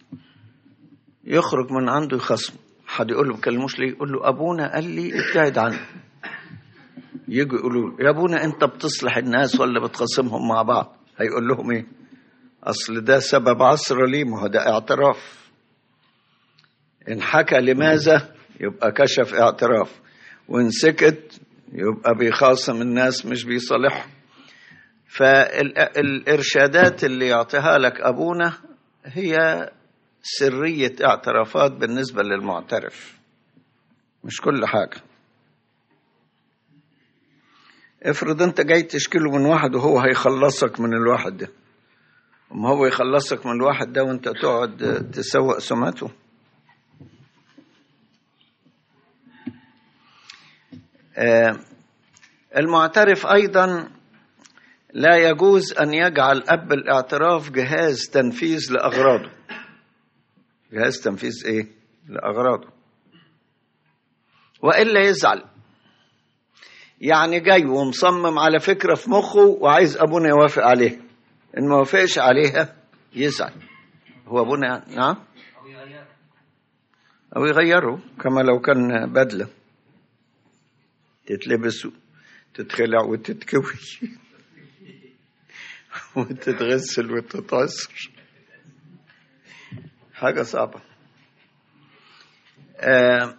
يخرج من عنده يخصم حد يقول له بكلموش ليه يقول له ابونا قال لي ابتعد عنه يجوا يقولوا له يا ابونا انت بتصلح الناس ولا بتخاصمهم مع بعض هيقول لهم ايه اصل ده سبب عصر لي ما هو ده اعتراف ان حكى لماذا يبقى كشف اعتراف وان سكت يبقى بيخاصم الناس مش بيصالحهم فالإرشادات اللي يعطيها لك أبونا هي سرية اعترافات بالنسبة للمعترف مش كل حاجة افرض انت جاي تشكيله من واحد وهو هيخلصك من الواحد ده ما هو يخلصك من الواحد ده وانت تقعد تسوق سمعته آه، المعترف ايضا لا يجوز ان يجعل اب الاعتراف جهاز تنفيذ لاغراضه جهاز تنفيذ ايه لاغراضه والا يزعل يعني جاي ومصمم على فكره في مخه وعايز ابونا يوافق عليها ان ما وافقش عليها يزعل هو ابونا نعم او يغيره كما لو كان بدله تتلبس تتخلع وتتكوي وتتغسل وتتعصر حاجة صعبة آه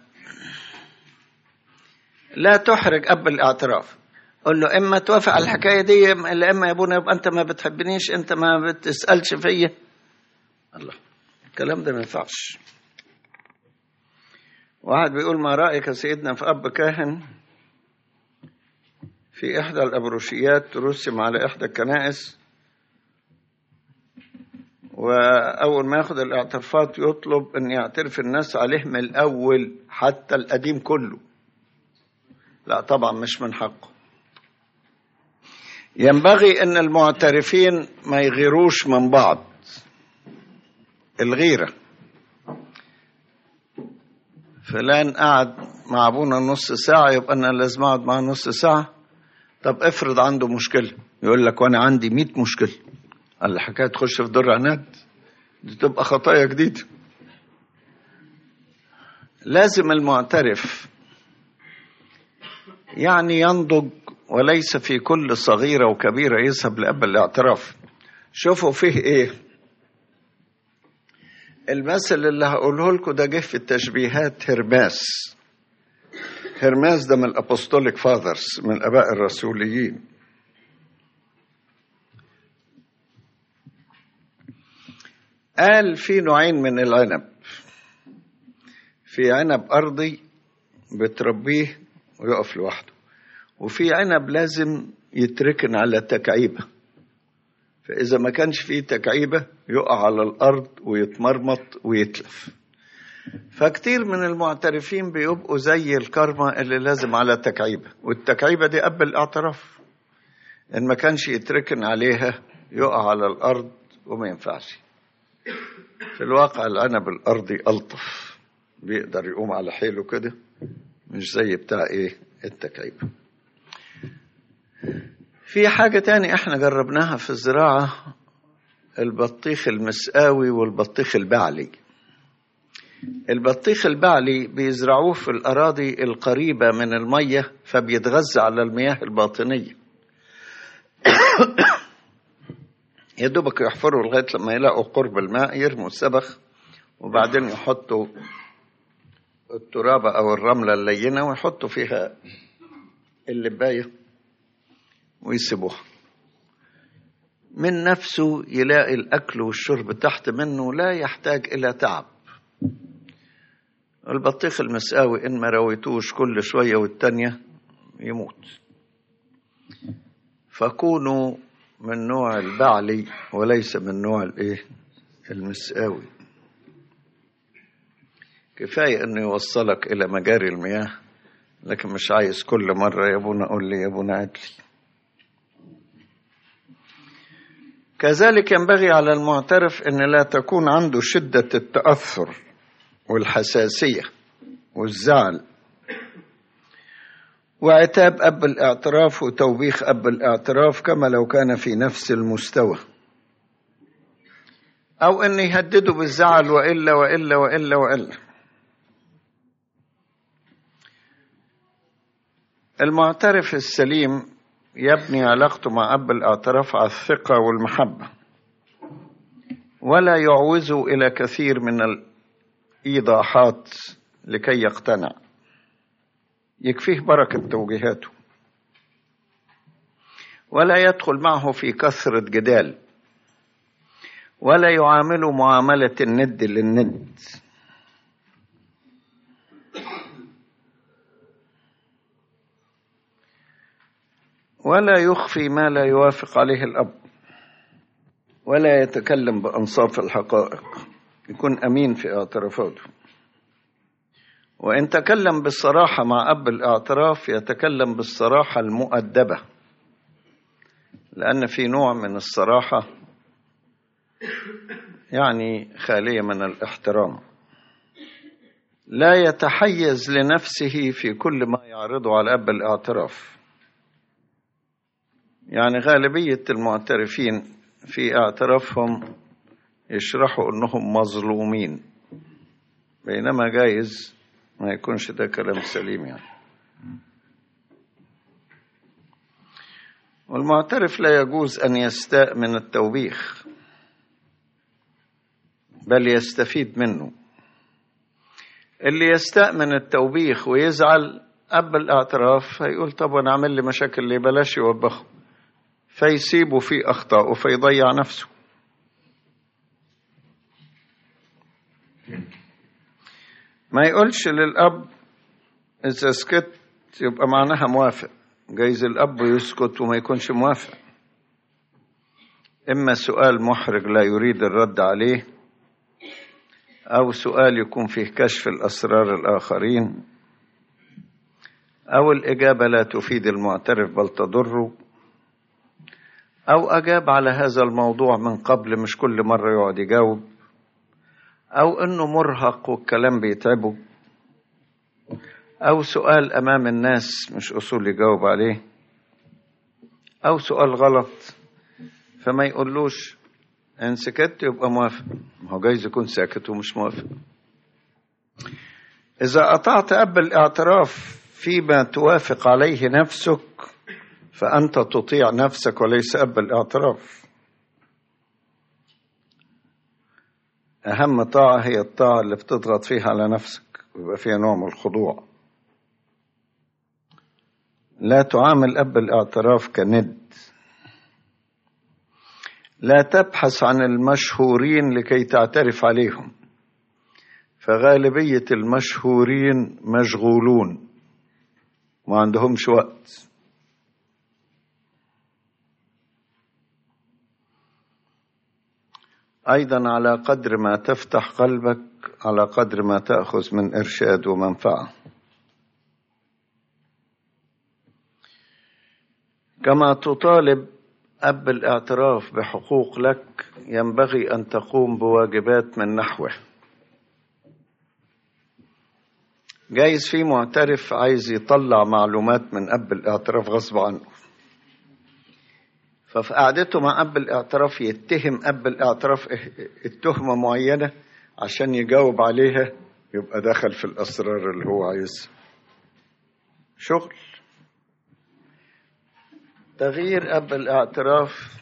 لا تحرج أب الاعتراف قول له إما توافق على الحكاية دي إلا إما يا أبونا يبقى أنت ما بتحبنيش أنت ما بتسألش فيا الله الكلام ده ما ينفعش واحد بيقول ما رأيك يا سيدنا في أب كاهن في إحدى الأبروشيات رسم على إحدى الكنائس وأول ما ياخد الاعترافات يطلب أن يعترف الناس عليه من الأول حتى القديم كله لا طبعا مش من حقه ينبغي أن المعترفين ما يغيروش من بعض الغيرة فلان قعد مع أبونا نص ساعة يبقى أنا لازم أقعد معاه نص ساعة طب افرض عنده مشكلة يقول لك وأنا عندي مئة مشكلة الحكاية تخش في دور عناد دي تبقى خطايا جديدة لازم المعترف يعني ينضج وليس في كل صغيرة وكبيرة يذهب لأب الاعتراف شوفوا فيه ايه المثل اللي هقوله لكم ده جه في التشبيهات هرماس هرماس ده من الابوستوليك فاذرز من الاباء الرسوليين قال في نوعين من العنب في عنب ارضي بتربيه ويقف لوحده وفي عنب لازم يتركن على تكعيبه فإذا ما كانش فيه تكعيبة يقع على الأرض ويتمرمط ويتلف فكتير من المعترفين بيبقوا زي الكرمة اللي لازم على تكعيبة والتكعيبة دي قبل الاعتراف إن ما كانش يتركن عليها يقع على الأرض وما ينفعش في الواقع العنب الأرضي ألطف بيقدر يقوم على حيله كده مش زي بتاع إيه التكعيبة في حاجة تاني احنا جربناها في الزراعة البطيخ المسقاوي والبطيخ البعلي البطيخ البعلي بيزرعوه في الأراضي القريبة من المية فبيتغذى على المياه الباطنية يا دوبك يحفروا لغاية لما يلاقوا قرب الماء يرموا السبخ وبعدين يحطوا الترابة أو الرملة اللينة ويحطوا فيها اللباية ويسيبوها من نفسه يلاقي الأكل والشرب تحت منه لا يحتاج إلى تعب البطيخ المسقاوي إن ما رويتوش كل شوية والتانية يموت فكونوا من نوع البعلي وليس من نوع الايه المسقاوي كفاية انه يوصلك الى مجاري المياه لكن مش عايز كل مرة يا ابونا قول لي يا ابونا عدلي كذلك ينبغي على المعترف ان لا تكون عنده شدة التأثر والحساسية والزعل وعتاب أب الاعتراف وتوبيخ أب الاعتراف كما لو كان في نفس المستوى أو أن يهدده بالزعل وإلا وإلا وإلا وإلا المعترف السليم يبني علاقته مع أب الاعتراف على الثقة والمحبة ولا يعوزه إلى كثير من الإيضاحات لكي يقتنع يكفيه بركة توجيهاته ولا يدخل معه في كثرة جدال ولا يعامله معاملة الند للند ولا يخفي ما لا يوافق عليه الأب ولا يتكلم بأنصاف الحقائق يكون أمين في اعترافاته وإن تكلم بالصراحة مع أب الاعتراف يتكلم بالصراحة المؤدبة لأن في نوع من الصراحة يعني خالية من الاحترام لا يتحيز لنفسه في كل ما يعرضه على أب الاعتراف يعني غالبية المعترفين في اعترافهم يشرحوا أنهم مظلومين بينما جايز ما يكونش ده كلام سليم يعني والمعترف لا يجوز أن يستاء من التوبيخ بل يستفيد منه اللي يستاء من التوبيخ ويزعل أب الاعتراف هيقول طب أنا أعمل لي مشاكل ليه بلاش يوبخه فيسيبه في أخطاءه فيضيع نفسه ما يقولش للأب إذا سكت يبقى معناها موافق جايز الأب يسكت وما يكونش موافق إما سؤال محرج لا يريد الرد عليه أو سؤال يكون فيه كشف الأسرار الآخرين أو الإجابة لا تفيد المعترف بل تضره أو أجاب على هذا الموضوع من قبل مش كل مرة يقعد يجاوب أو إنه مرهق والكلام بيتعبه أو سؤال أمام الناس مش أصول يجاوب عليه أو سؤال غلط فما يقولوش إن سكت يبقى موافق ما هو جايز يكون ساكت ومش موافق إذا قطعت أب الاعتراف فيما توافق عليه نفسك فأنت تطيع نفسك وليس أب الاعتراف أهم طاعة هي الطاعة اللي بتضغط فيها على نفسك ويبقى فيها نوع من الخضوع لا تعامل أب الاعتراف كند لا تبحث عن المشهورين لكي تعترف عليهم فغالبية المشهورين مشغولون ما عندهمش وقت أيضا على قدر ما تفتح قلبك على قدر ما تأخذ من إرشاد ومنفعة كما تطالب أب الاعتراف بحقوق لك ينبغي أن تقوم بواجبات من نحوه جايز في معترف عايز يطلع معلومات من أب الاعتراف غصب عنه ففي قعدته مع أب الاعتراف يتهم أب الاعتراف التهمة معينة عشان يجاوب عليها يبقى دخل في الأسرار اللي هو عايزها شغل تغيير أب الاعتراف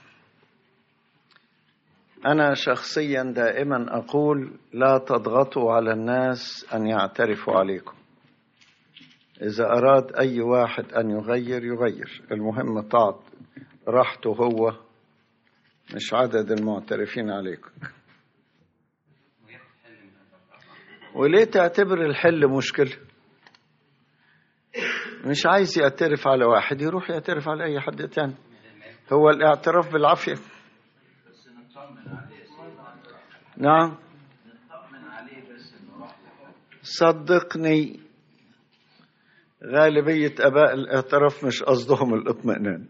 أنا شخصيا دائما أقول لا تضغطوا على الناس أن يعترفوا عليكم إذا أراد أي واحد أن يغير يغير المهم طاعت راحته هو مش عدد المعترفين عليكم وليه تعتبر الحل مشكلة مش عايز يعترف على واحد يروح يعترف على أي حد تاني هو الاعتراف بالعافية نعم صدقني غالبية أباء الاعتراف مش قصدهم الاطمئنان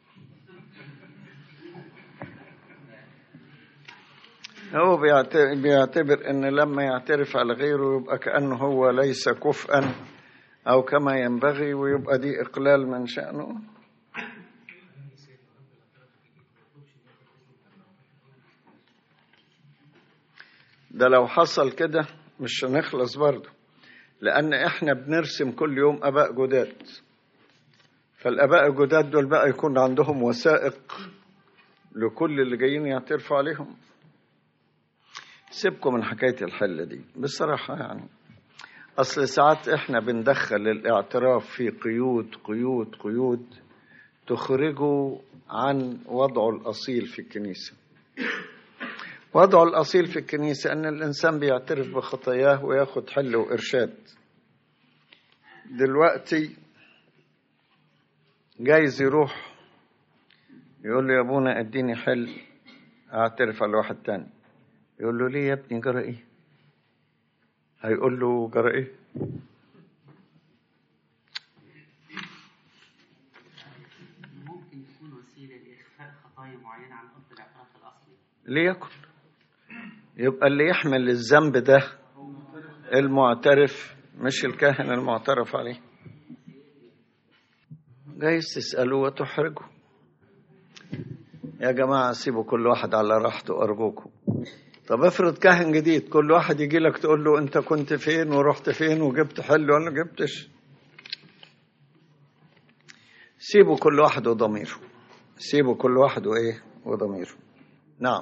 هو بيعتبر ان لما يعترف على غيره يبقى كأنه هو ليس كفءا او كما ينبغي ويبقى دي اقلال من شأنه ده لو حصل كده مش هنخلص برضه لان احنا بنرسم كل يوم اباء جداد فالاباء الجداد دول بقى يكون عندهم وثائق لكل اللي جايين يعترفوا عليهم سيبكم من حكاية الحل دي بصراحة يعني أصل ساعات إحنا بندخل الاعتراف في قيود قيود قيود تخرجه عن وضعه الأصيل في الكنيسة وضعه الأصيل في الكنيسة أن الإنسان بيعترف بخطاياه وياخد حل وإرشاد دلوقتي جايز يروح يقول له يا ابونا اديني حل اعترف على واحد تاني يقول له ليه يا ابني جرى ايه هيقول له جرى ايه ممكن تكون وسيلة لإخفاء خطايا معينة عن أرض الاعتراف الأصلي ليكن يبقى اللي يحمل الذنب ده المعترف مش الكاهن المعترف عليه جايز تسألوه وتحرجوا يا جماعة سيبوا كل واحد على راحته أرجوكم طب افرض كاهن جديد كل واحد يجي لك تقول له انت كنت فين ورحت فين وجبت حل ولا جبتش سيبوا كل واحد وضميره سيبوا كل واحد وايه وضميره نعم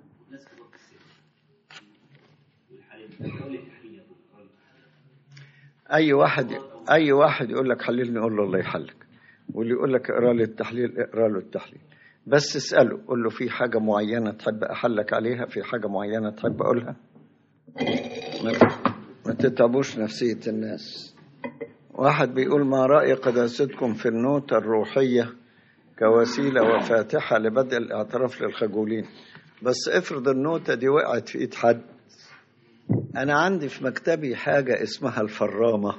اي واحد اي واحد يقول لك حللني قول له الله يحلك واللي يقول لك اقرا لي التحليل اقرا له التحليل بس اساله قول له في حاجه معينه تحب احلك عليها في حاجه معينه تحب اقولها ما- ما تتعبوش نفسيه الناس واحد بيقول ما راي قداستكم في النوتة الروحيه كوسيلة وفاتحة لبدء الاعتراف للخجولين بس افرض النوتة دي وقعت في ايد حد انا عندي في مكتبي حاجة اسمها الفرامة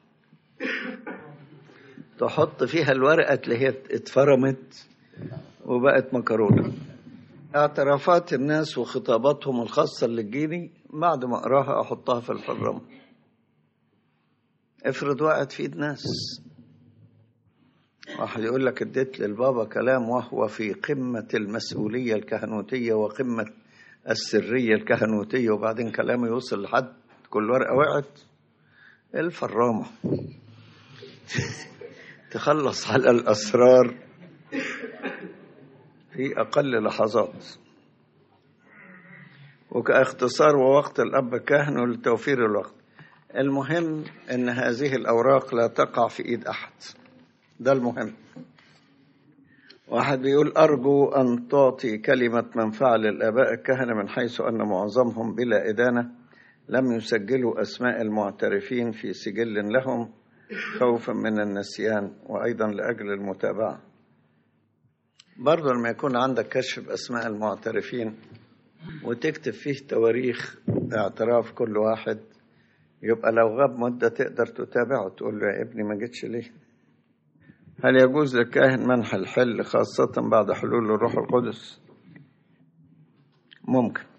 تحط فيها الورقة اللي هي اتفرمت وبقت مكرونة اعترافات الناس وخطاباتهم الخاصة اللي تجيني بعد ما اقراها احطها في الفرامة افرض وقعت في ايد ناس واحد يقول لك اديت للبابا كلام وهو في قمة المسؤولية الكهنوتية وقمة السرية الكهنوتية وبعدين كلامه يوصل لحد كل ورقة وقعت الفرامة تخلص على الأسرار في أقل لحظات وكاختصار ووقت الأب كاهن لتوفير الوقت المهم أن هذه الأوراق لا تقع في إيد أحد ده المهم واحد بيقول أرجو أن تعطي كلمة منفعة للآباء الكهنة من حيث أن معظمهم بلا إدانة لم يسجلوا أسماء المعترفين في سجل لهم خوفا من النسيان وأيضا لأجل المتابعة برضو لما يكون عندك كشف بأسماء المعترفين وتكتب فيه تواريخ اعتراف كل واحد يبقى لو غاب مدة تقدر تتابعه تقول له يا ابني ما جيتش ليه هل يجوز للكاهن منح الحل خاصة بعد حلول الروح القدس ممكن